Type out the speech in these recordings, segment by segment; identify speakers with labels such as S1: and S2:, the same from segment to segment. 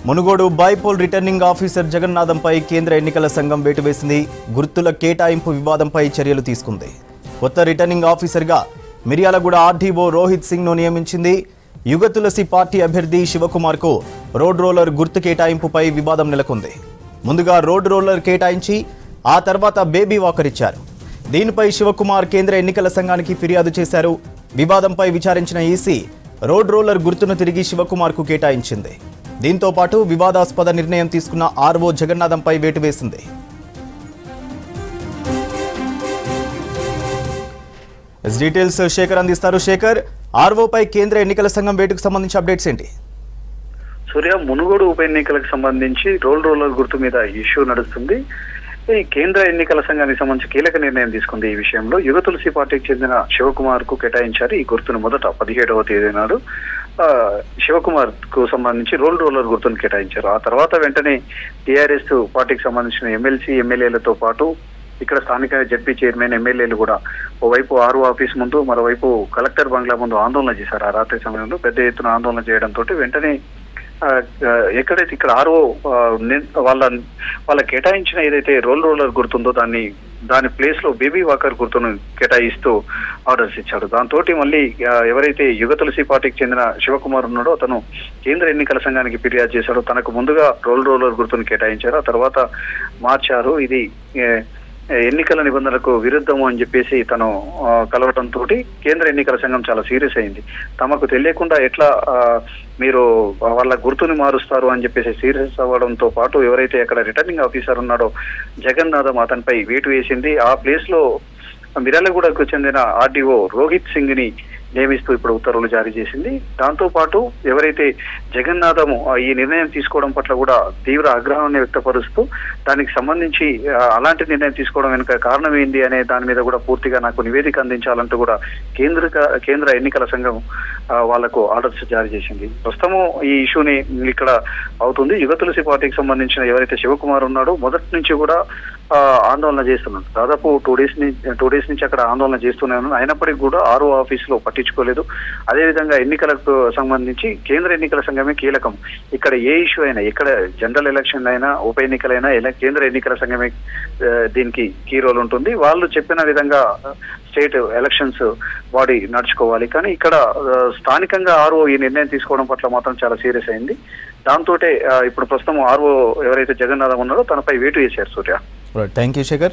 S1: Munugode bypoll returning officer జగన్నాథంపై కేంద్ర ఎన్నికల సంఘం వేటు వేసింది గుర్తుల కేటాయింపు వివాదంపై చర్యలు తీసుకుంది కొత్త రిటర్నింగ్ ఆఫీసర్గా మిర్యాలగూడ ఆర్డీఓ రోహిత్ సింగ్ను నియమించింది యుగ తులసి పార్టీ అభ్యర్థి శివకుమార్కు రోడ్ రోలర్ గుర్తు కేటాయింపుపై వివాదం నెలకొంది ముందుగా రోడ్ రోలర్ కేటాయించి ఆ తర్వాత బేబీ వాకర్ ఇచ్చారు దీనిపై శివకుమార్ కేంద్ర ఎన్నికల సంఘానికి ఫిర్యాదు చేశారు వివాదంపై విచారించిన ఈసీ రోడ్ రోలర్ గుర్తును తిరిగి శివకుమార్కు కేటాయించింది దీంతో పాటు వివాదాస్పద నిర్ణయం తీసుకున్న ఆర్ఓ జగన్నాథంపై వేటు వేసింది ఎస్ డీటెయిల్స్ శేఖర్ అందిస్తారు శేఖర్ ఆర్ఓపై కేంద్ర ఎన్నికల సంఘం వేటుకు సంబంధించి అప్డేట్స్ ఏంటి
S2: సూర్య మునుగోడు ఉప ఎన్నికలకు సంబంధించి రోల్ రోలర్ గుర్తు మీద ఇష్యూ నడుస్తుంది ఈ కేంద్ర ఎన్నికల సంఘానికి సంబంధించి కీలక నిర్ణయం తీసుకుంది ఈ విషయంలో యుగ తులసి పార్టీకి చెందిన శివకుమార్ కు కేటాయించారు ఈ గుర్తును మొదట పదిహేడవ తేదీ నాడు ఆ, శివకుమార్ కు సంబంధించి రోల్ రోలర్ గుర్తును కేటాయించారు ఆ తర్వాత వెంటనే టీఆర్ఎస్ పార్టీకి సంబంధించిన ఎమ్మెల్సీ ఎమ్మెల్యేలతో పాటు ఇక్కడ స్థానిక జడ్పీ చైర్మన్ ఎమ్మెల్యేలు కూడా ఓవైపు ఆర్ఓ ఆఫీస్ ముందు మరోవైపు కలెక్టర్ బంగ్లా ముందు ఆందోళన చేశారు ఆ రాత్రి సమయంలో పెద్ద ఎత్తున ఆందోళన చేయడంతో వెంటనే ఆ, ఆ, ఎక్కడైతే ఇక్కడ ఆర్ఓ ఆ, ని- వాళ్ళ వాళ్ళ కేటాయించిన ఏదైతే రోల్ రోలర్ గుర్తుందో దాన్ని దాని ప్లేస్ లో బేబీ వాకర్ గుర్తును కేటాయిస్తూ ఆర్డర్స్ ఇచ్చాడు దాంతో మళ్ళీ ఆ, ఎవరైతే యుగ తులసి పార్టీకి చెందిన శివకుమార్ ఉన్నాడో అతను కేంద్ర ఎన్నికల సంఘానికి ఫిర్యాదు చేశాడు తనకు ముందుగా రోల్ రోలర్ గుర్తును కేటాయించారు ఆ తర్వాత మార్చారు ఇది ఏ, ఎన్నికల నిబంధనలకు విరుద్ధము అని చెప్పేసి తను ఆ, కలవడంతో కేంద్ర ఎన్నికల సంఘం చాలా సీరియస్ అయింది తమకు తెలియకుండా ఎట్లా ఆ, మీరు వాళ్ళ గుర్తుని మారుస్తారు అని చెప్పేసి సీరియస్ అవ్వడంతో పాటు ఎవరైతే అక్కడ రిటర్నింగ్ ఆఫీసర్ ఉన్నాడో జగన్నాథం అతనిపై వేటు వేసింది ఆ ప్లేస్ లో మిర్యాలగూడకు చెందిన ఆర్డీఓ రోహిత్ సింగ్ ని నియమిస్తూ ఇప్పుడు ఉత్తర్వులు జారీ చేసింది దాంతో పాటు ఎవరైతే జగన్నాథము ఆ, ఈ నిర్ణయం తీసుకోవడం పట్ల కూడా తీవ్ర ఆగ్రహాన్ని వ్యక్తపరుస్తూ దానికి సంబంధించి ఆ, అలాంటి నిర్ణయం తీసుకోవడం వెనుక కారణం ఏంటి అనే దాని మీద కూడా పూర్తిగా నాకు నివేదిక అందించాలంటూ కూడా కేంద్ర కేంద్ర ఎన్నికల సంఘం ఆ, వాళ్లకు ఆర్డర్స్ జారీ చేసింది ప్రస్తుతము ఈ ఇష్యూని ఇక్కడ అవుతుంది యుగ తులసి పార్టీకి సంబంధించిన ఎవరైతే శివకుమార్ ఉన్నాడో మొదటి నుంచి కూడా ఆ, ఆందోళన చేస్తున్నాడు దాదాపు టూ డేస్ నుంచి టూ డేస్ నుంచి అక్కడ ఆందోళన చేస్తూనే ఉన్నాను అయినప్పటికీ కూడా ఆర్ఓ ఆఫీస్ లో పట్టించుకోలేదు అదేవిధంగా ఎన్నికలకు సంబంధించి కేంద్ర ఎన్నికల సంఘమే కీలకం ఇక్కడ ఏ ఇష్యూ అయినా ఎక్కడ జనరల్ ఎలక్షన్ అయినా ఉప ఎన్నికలైనా ఎల- కేంద్ర ఎన్నికల సంఘమే ఆ, దీనికి కీ రోల్ ఉంటుంది వాళ్ళు చెప్పిన విధంగా స్టేట్ ఎలక్షన్స్ బాడీ నడుచుకోవాలి కానీ ఇక్కడ ఆ, స్థానికంగా ఆర్ఓ ఈ నిర్ణయం తీసుకోవడం పట్ల మాత్రం చాలా సీరియస్ అయింది దాంతో ఇప్పుడు ప్రస్తుతం ఆర్ఓ ఎవరైతే జగన్నాథం ఉన్నారో తనపై వేటు వేశారు Surya
S1: thank you Shekhar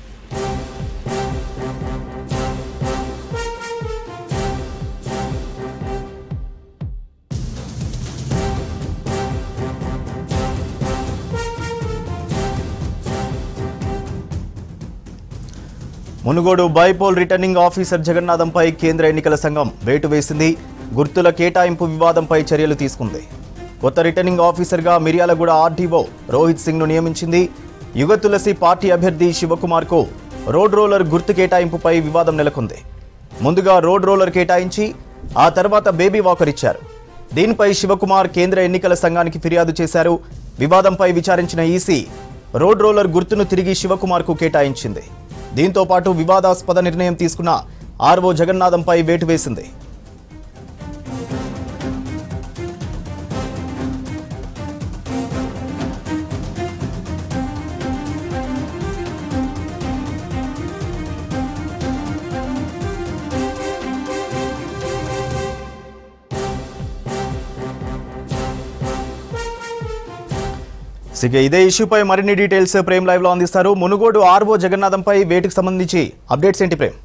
S1: Munugode bypoll returning officer జగన్నాథంపై కేంద్ర ఎన్నికల సంఘం వేటు వేసింది గుర్తుల కేటాయింపు వివాదంపై చర్యలు తీసుకుంది కొత్త రిటర్నింగ్ ఆఫీసర్గా మిర్యాలగూడ ఆర్డీఓ రోహిత్ సింగ్ను నియమించింది యుగ తులసి పార్టీ అభ్యర్థి శివకుమార్కు రోడ్ రోలర్ గుర్తు కేటాయింపుపై వివాదం నెలకొంది ముందుగా రోడ్ రోలర్ కేటాయించి ఆ తర్వాత బేబీ వాకర్ ఇచ్చారు దీనిపై శివకుమార్ కేంద్ర ఎన్నికల సంఘానికి ఫిర్యాదు చేశారు వివాదంపై విచారించిన ఈసీ రోడ్ రోలర్ గుర్తును తిరిగి శివకుమార్కు కేటాయించింది దీంతో పాటు వివాదాస్పద నిర్ణయం తీసుకున్న ఆర్ఓ జగన్నాథంపై వేటు వేసింది ఇక ఇదే ఇష్యూపై మరిన్ని డీటెయిల్స్ ప్రేమ్ లైవ్ లో అందిస్తారు మునుగోడు ఆర్ఓ జగన్నాథంపై వేటుకు సంబంధించి అప్డేట్స్ ఏంటి ప్రేమ్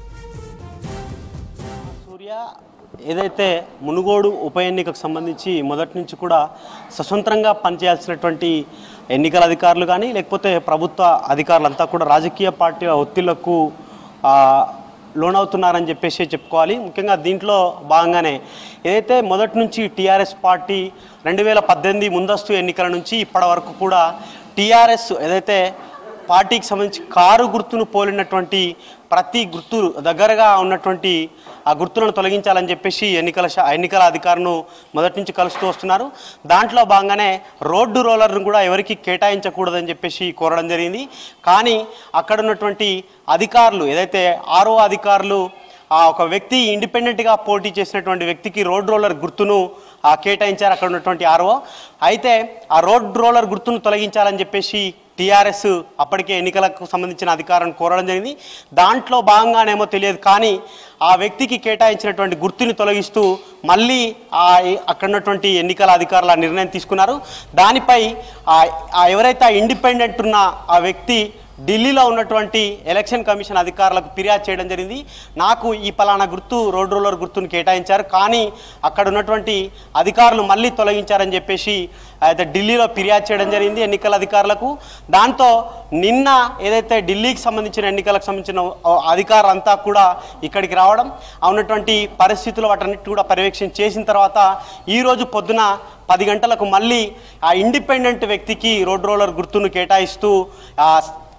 S3: సూర్య ఏదైతే మునుగోడు ఉప ఎన్నికకు సంబంధించి మొదటి నుంచి కూడా స్వతంత్రంగా పనిచేయాల్సినటువంటి ఎన్నికల అధికారులు కానీ లేకపోతే ప్రభుత్వ అధికారులంతా కూడా రాజకీయ పార్టీ ఒత్తిళ్లకు ఆ, లోనవుతున్నారని చెప్పేసి చెప్పుకోవాలి ముఖ్యంగా దీంట్లో భాగంగానే ఏదైతే మొదటి నుంచి టీఆర్ఎస్ పార్టీ రెండు వేల పద్దెనిమిది ముందస్తు ఎన్నికల నుంచి ఇప్పటి వరకు కూడా టీఆర్ఎస్ ఏదైతే పార్టీకి సంబంధించి కారు గుర్తును పోలినటువంటి ప్రతి గుర్తు దగ్గరగా ఉన్నటువంటి ఆ గుర్తులను తొలగించాలని చెప్పేసి ఎన్నికల శా- ఎన్నికల అధికారులను మొదటి నుంచి కలుస్తూ వస్తున్నారు దాంట్లో భాగంగానే రోడ్డు రోలర్ను కూడా ఎవరికి కేటాయించకూడదని చెప్పేసి కోరడం జరిగింది కానీ అక్కడ ఉన్నటువంటి అధికారులు ఏదైతే ఆర్ఓ అధికారులు ఆ ఒక వ్యక్తి ఇండిపెండెంట్గా పోటీ చేసినటువంటి వ్యక్తికి రోడ్ రోలర్ గుర్తును ఆ, కేటాయించారు అక్కడ ఉన్నటువంటి ఆర్ఓ అయితే ఆ రోడ్ రోలర్ గుర్తును తొలగించాలని చెప్పేసి టీఆర్ఎస్ అప్పటికే ఎన్నికలకు సంబంధించిన అధికారం కోరడం జరిగింది దాంట్లో భాగంగానేమో తెలియదు కానీ ఆ వ్యక్తికి కేటాయించినటువంటి గుర్తుని తొలగిస్తూ మళ్ళీ ఆ అక్కడ ఉన్నటువంటి ఎన్నికల అధికారులు ఆ నిర్ణయం తీసుకున్నారు దానిపై ఆ- ఆ ఎవరైతే ఆ ఇండిపెండెంట్ ఉన్న ఆ వ్యక్తి ఢిల్లీలో ఉన్నటువంటి ఎలక్షన్ కమిషన్ అధికారులకు ఫిర్యాదు చేయడం జరిగింది నాకు ఈ పలానా గుర్తు రోడ్ రోలర్ గుర్తును కేటాయించారు కానీ అక్కడ ఉన్నటువంటి అధికారులు మళ్ళీ తొలగించారని చెప్పేసి అయితే ఢిల్లీలో ఫిర్యాదు చేయడం జరిగింది ఎన్నికల అధికారులకు దాంతో నిన్న ఏదైతే ఢిల్లీకి సంబంధించిన ఎన్నికలకు సంబంధించిన అధికారులు అంతా కూడా ఇక్కడికి రావడం ఆ ఉన్నటువంటి పరిస్థితులు వాటన్నిటి కూడా పర్యవేక్షణ చేసిన తర్వాత ఈరోజు పొద్దున పది గంటలకు మళ్ళీ ఆ ఇండిపెండెంట్ వ్యక్తికి రోడ్ రోలర్ గుర్తును కేటాయిస్తూ ఆ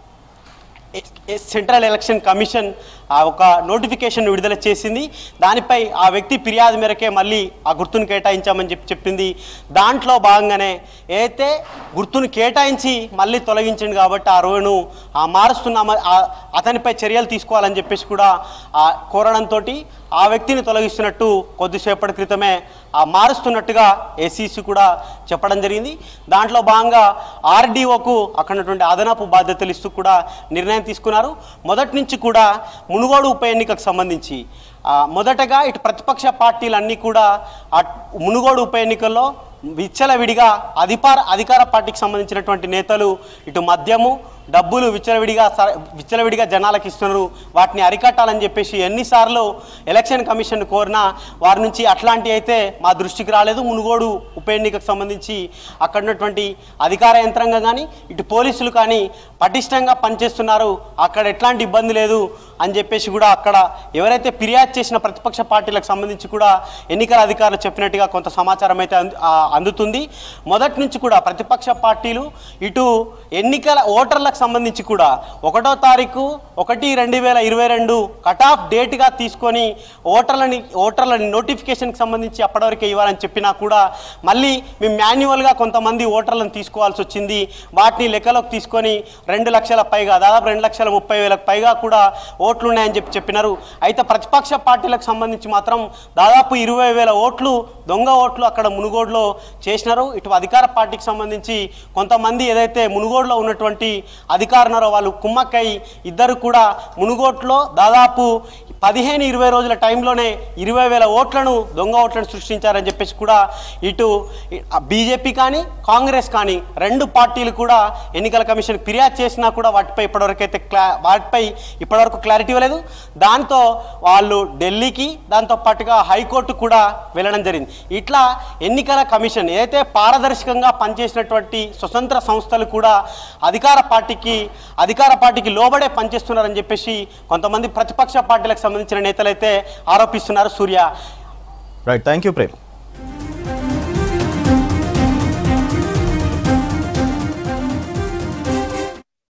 S3: ఎ- ఎ- సెంట్రల్ ఎలక్షన్ కమిషన్ ఆ ఒక నోటిఫికేషన్ విడుదల చేసింది దానిపై ఆ వ్యక్తి ఫిర్యాదు మేరకే మళ్ళీ ఆ గుర్తును కేటాయించామని చెప్పి చెప్పింది దాంట్లో భాగంగానే ఏదైతే గుర్తును కేటాయించి మళ్ళీ తొలగించింది కాబట్టి ఆ రోజును ఆ మారుస్తున్నామ ఆ- అతనిపై చర్యలు తీసుకోవాలని చెప్పేసి కూడా ఆ కోరడంతో ఆ వ్యక్తిని తొలగిస్తున్నట్టు కొద్దిసేపటి క్రితమే ఆ మారుస్తున్నట్టుగా ఏసీసీ కూడా చెప్పడం జరిగింది దాంట్లో భాగంగా ఆర్డీఓకు అక్కడ ఉన్నటువంటి అదనపు బాధ్యతలు ఇస్తూ కూడా నిర్ణయం తీసుకున్నారు మొదటి నుంచి కూడా మునుగోడు ఉప ఎన్నికకు సంబంధించి ఆ, మొదటగా ఇటు ప్రతిపక్ష పార్టీలన్నీ కూడా ఆ మునుగోడు ఉప ఎన్నికల్లో విచ్చలవిడిగా అధికార అధికార పార్టీకి సంబంధించినటువంటి నేతలు ఇటు మద్యము డబ్బులు విచ్చలవిడిగా స- విచ్చలవిడిగా జనాలకు ఇస్తున్నారు వాటిని అరికట్టాలని చెప్పేసి ఎన్నిసార్లు ఎలక్షన్ కమిషన్ కోరినా వారి నుంచి అట్లాంటి అయితే మా దృష్టికి రాలేదు మునుగోడు ఉప ఎన్నికకు సంబంధించి అక్కడ ఉన్నటువంటి అధికార యంత్రాంగం కానీ ఇటు పోలీసులు కానీ పటిష్టంగా పనిచేస్తున్నారు అక్కడ ఎట్లాంటి ఇబ్బంది లేదు అని చెప్పేసి కూడా అక్కడ ఎవరైతే ఫిర్యాదు చేసిన ప్రతిపక్ష పార్టీలకు సంబంధించి కూడా ఎన్నికల అధికారులు చెప్పినట్టుగా కొంత సమాచారం అయితే అందు- ఆ, అందుతుంది మొదటి నుంచి కూడా ప్రతిపక్ష పార్టీలు ఇటు ఎన్నికల ఓటర్లకు సంబంధించి కూడా ఒకటో తారీఖు ఒకటి రెండు వేల ఇరవై రెండు కట్ ఆఫ్ డేట్గా తీసుకొని ఓటర్లని ఓటర్లని నోటిఫికేషన్కి సంబంధించి అప్పటివరకే ఇవ్వాలని చెప్పినా కూడా మళ్ళీ మేము మాన్యువల్గా కొంతమంది ఓటర్లను తీసుకోవాల్సి వచ్చింది వాటిని లెక్కలోకి తీసుకొని రెండు లక్షల పైగా దాదాపు రెండు లక్షల ముప్పై వేలకు పైగా కూడా ఓట్లు ఉన్నాయని చెప్పి చెప్పినారు అయితే ప్రతిపక్ష పార్టీలకు సంబంధించి మాత్రం దాదాపు ఇరవై వేల ఓట్లు దొంగ ఓట్లు అక్కడ మునుగోడులో చేసినారు ఇటు అధికార పార్టీకి సంబంధించి కొంతమంది ఏదైతే మునుగోడులో ఉన్నటువంటి అధికారున్నారో వాళ్ళు కుమ్మక్కై ఇద్దరు కూడా మునుగోట్లో దాదాపు పదిహేను ఇరవై రోజుల టైంలోనే ఇరవై వేల ఓట్లను దొంగ ఓట్లను సృష్టించారని చెప్పేసి కూడా ఇటు బీజేపీ కానీ కాంగ్రెస్ కానీ రెండు పార్టీలు కూడా ఎన్నికల కమిషన్ ఫిర్యాదు చేసినా కూడా వాటిపై ఇప్పటివరకు అయితే క్లా వాటిపై ఇప్పటివరకు క్లారిటీ ఇవ్వలేదు దాంతో వాళ్ళు ఢిల్లీకి దాంతో పాటుగా హైకోర్టు కూడా వెళ్ళడం జరిగింది ఇట్లా ఎన్నికల కమిషన్ ఏదైతే పారదర్శకంగా పనిచేసినటువంటి స్వతంత్ర సంస్థలు కూడా అధికార పార్టీకి అధికార పార్టీకి లోబడే పనిచేస్తున్నారని చెప్పేసి కొంతమంది ప్రతిపక్ష పార్టీలకు సంబంధించిన నేతలైతే ఆరోపిస్తున్నారు Surya
S1: right thank you Prem